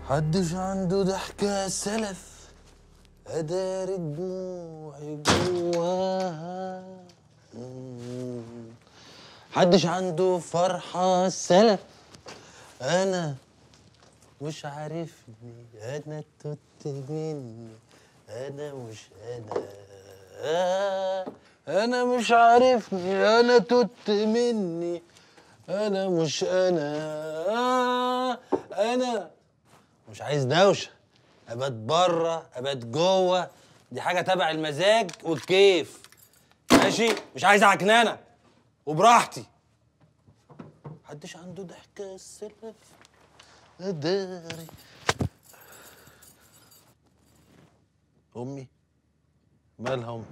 حدش عنده ضحكة سلف أدار دموعي جواها مم. حدش عنده فرحة سلف أنا مش عارفني أنا توت مني أنا مش أنا آه، أنا مش عارفني أنا توت مني أنا مش أنا آه، أنا مش عايز دوشة أبات بره أبات جوه دي حاجة تبع المزاج والكيف ماشي مش عايز عكنانة وبراحتي محدش عنده ضحكة السلف أداري أمي مالها أمي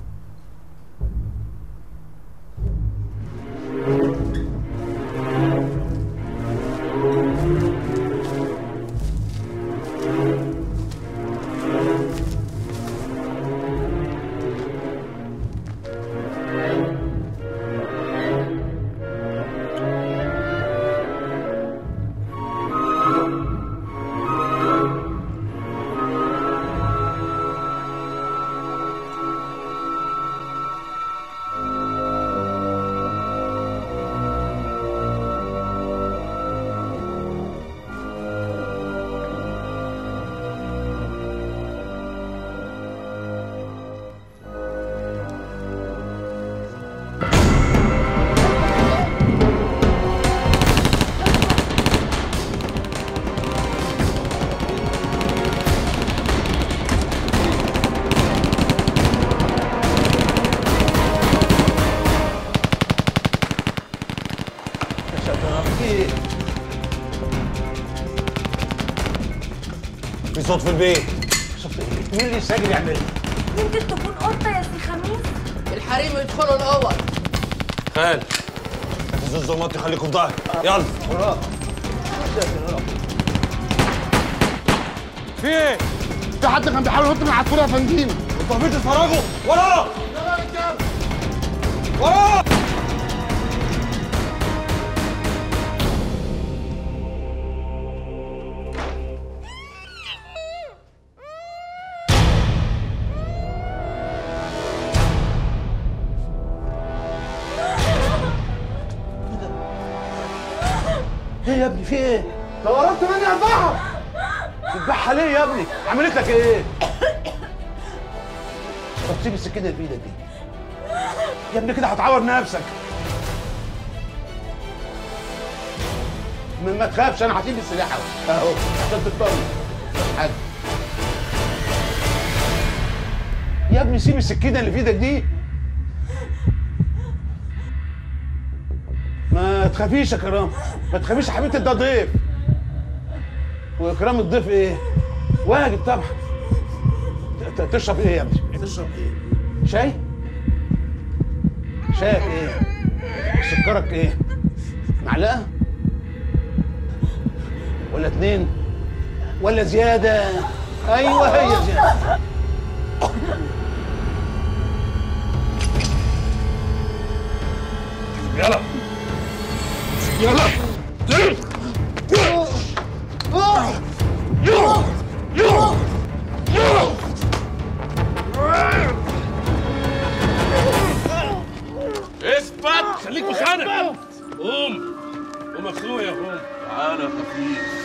في صوت في البيت مين اللي ساجد يعملها؟ يمكن تكون قطة يا سي خميس الحريم يدخلوا الاول خال تحفظوا الظلمات يخليكم في ظهري يلا وراك في ايه؟ في حد كان بيحاول ينط من على الطول يا فندم انتوا واقفين تتفرجوا ورا ورا ايه يا ابني في ايه؟ دورت مني يا البحر تذبحها ليه يا ابني؟ عملت لك ايه؟ طب سيب السكينه اللي في ايدك دي يا ابني كده هتعور نفسك ما ما تخافش انا هسيب السلاح اهو اهو عشان تطمن مفيش حاجه يا ابني سيب السكينه اللي في ايدك دي ما تخافيش يا كرام ما تخافيش يا حبيبتي ده ضيف واكرام الضيف ايه؟ واجب طبعا ت- ت- تشرب ايه يا ابني؟ تشرب ايه؟ شاي؟ شايك ايه؟ سكرك ايه؟ معلقه؟ ولا اتنين؟ ولا زياده؟ ايوه هي زياده يلا يلا اثبت خليك مكانك قوم قوم اخويا قوم تعالى يا خفيف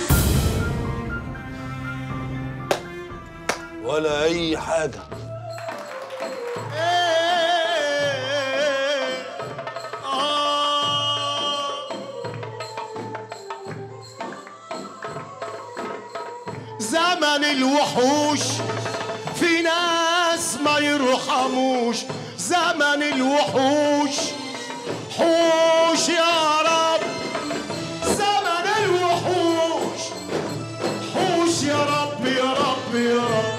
ولا أي حاجة زمن الوحوش في ناس ما يرحموش زمن الوحوش حوش يا رب زمن الوحوش حوش يا رب يا رب يا رب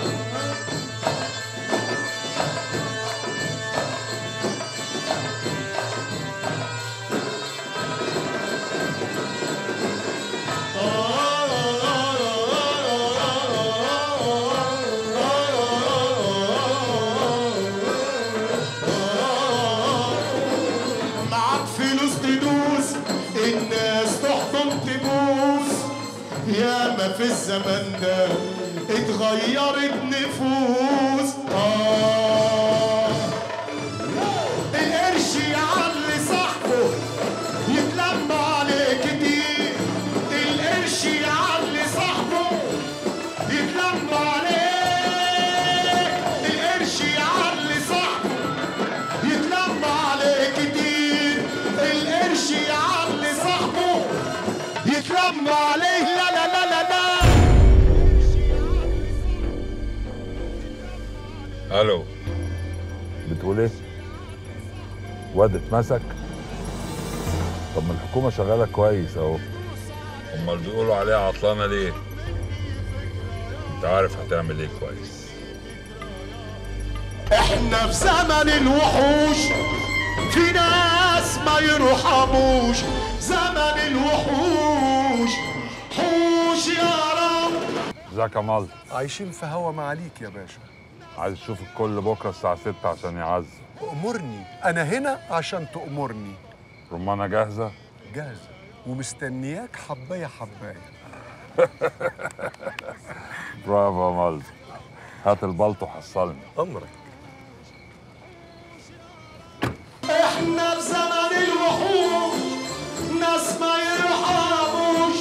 معاك فلوس تدوس الناس تحكم تبوس يا ما في الزمن ده اتغيرت نفوس آه القرش يعلي صاحبه يتلم عليه كتير القرش يعلي صاحبه يتلم عليه القرش يعلي صاحبه يتلم عليه كتير القرش يعلي صاحبه يتلم عليه لا لا لا لا لا الو بتقول ايه؟ واد اتمسك؟ طب ما الحكومة شغالة كويس اهو امال بيقولوا عليها عطلانة ليه؟ انت عارف هتعمل ايه كويس احنا في زمن الوحوش في ناس ما يرحموش زمن الوحوش حوش يا رب ازيك يا مال عايشين في هوا معاليك يا باشا عايز اشوف الكل بكرة الساعة 6 عشان يعزم أمرني أنا هنا عشان تأمرني رمانة جاهزة؟ جاهزة ومستنياك حباية حباية برافو يا مال هات البلطو حصلني أمرك احنا في زمن الوحوش ناس ما يرحموش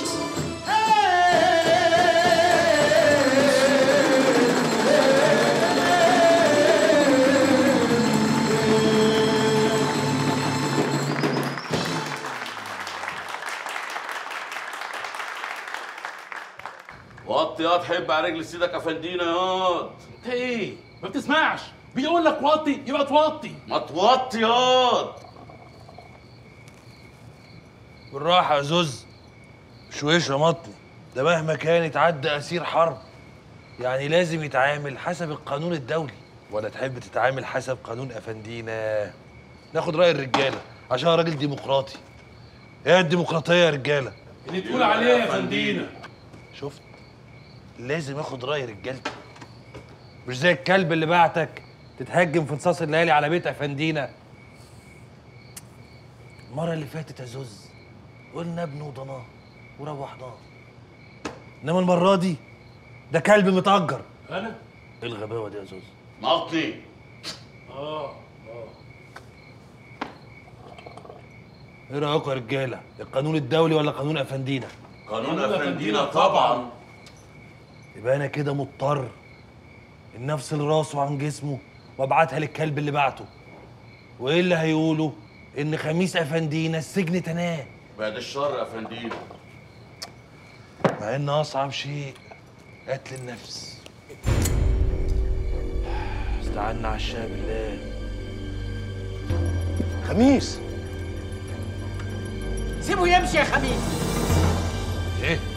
وطي ياض حب على رجل سيدك افندينا ياض انت ايه؟ ما بتسمعش بيقول لك وطي يبقى توطي ما توطي ياض بالراحة يا زوز مش وش مطني ده مهما كان يتعدى أسير حرب يعني لازم يتعامل حسب القانون الدولي ولا تحب تتعامل حسب قانون أفندينا ناخد رأي الرجالة عشان أنا راجل ديمقراطي ايه الديمقراطية يا رجالة اللي تقول عليه يا فندينا شفت لازم اخد رأي رجالتي مش زي الكلب اللي بعتك تتهجم في نصاص الليالي على بيت أفندينا المرة اللي فاتت يا زوز قلنا ابن وضناه وروحناه انما المرة دي ده كلب متأجر انا ايه الغباوة دي يا زوز نطي ايه رأيكم يا رجالة القانون الدولي ولا قانون أفندينا قانون افندينا طبعا يبقى انا كده مضطر ان افصل راسه عن جسمه وابعتها للكلب اللي بعته وايه اللي هيقولوا ان خميس افندينا السجن تناه بعد الشر افندينا مع ان اصعب شيء قتل النفس استعنا على الشاه بالله خميس سيبه يمشي يا خميس ايه